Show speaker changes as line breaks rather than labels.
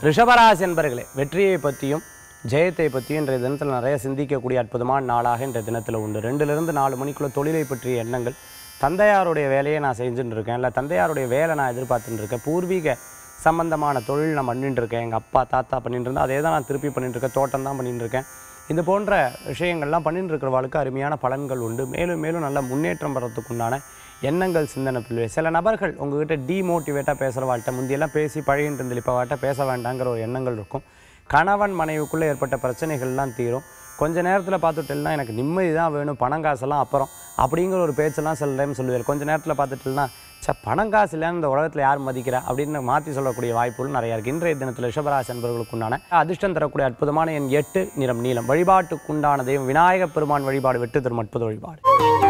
ரிஷபராசி என்பர்களே வெற்றியை பற்றியும் ஜெயத்தை பற்றியும் இன்றைய தினத்தில் நிறைய சிந்திக்கக்கூடிய அற்புதமான நாளாக இன்றைய தினத்தில் உண்டு ரெண்டுலேருந்து நாலு மணிக்குள்ள தொழிலை பற்றிய எண்ணங்கள் தந்தையாருடைய வேலையை நான் செஞ்சுட்டு இருக்கேன் இல்லை தந்தையாருடைய வேலை நான் எதிர்பார்த்துட்டு இருக்கேன் பூர்வீக சம்பந்தமான தொழில் நான் பண்ணிட்டு இருக்கேன் எங்கள் அப்பா தாத்தா பண்ணிட்டு இருந்தேன் அதே தான் நான் திருப்பி பண்ணிட்டு இருக்கேன் தோட்டம் தான் பண்ணிட்டு இருக்கேன் இது போன்ற விஷயங்கள்லாம் பண்ணிட்டு இருக்கிறவளுக்கு அருமையான பலன்கள் உண்டு மேலும் மேலும் நல்ல முன்னேற்றம் வர்றதுக்குண்டான எண்ணங்கள் சிந்தனை பிள்ளை சில நபர்கள் உங்ககிட்ட டீமோட்டிவேட்டாக பேசுகிறவாள்கிட்ட முந்தியெல்லாம் பேசி பழகிட்டு இருந்தில் இப்போ வாட்ட பேச வேண்டாங்கிற ஒரு எண்ணங்கள் இருக்கும் கணவன் மனைவிக்குள்ளே ஏற்பட்ட பிரச்சனைகள்லாம் தீரும் கொஞ்ச நேரத்தில் பார்த்துட்டேன்னா எனக்கு நிம்மதி தான் வேணும் பணம் காசெல்லாம் அப்புறம் அப்படிங்கிற ஒரு பேச்செல்லாம் சில டைம் சொல்லுவார் கொஞ்ச நேரத்தில் பார்த்துட்டுனா சே பணம் காசு இல்லைன்னு இந்த உலகத்தில் யார் மதிக்கிறா அப்படின்னு மாற்றி சொல்லக்கூடிய வாய்ப்புகள் நிறையா இருக்குது இன்றைய தினத்தில் ரிஷபராசி என்பவர்களுக்குண்டான அதிர்ஷ்டம் தரக்கூடிய அற்புதமான என் எட்டு நிறம் நீளம் வழிபாட்டுக்குண்டான தெய்வம் விநாயகப் பெருமான் வழிபாடு வெட்டு தரும் அற்புத வழிபாடு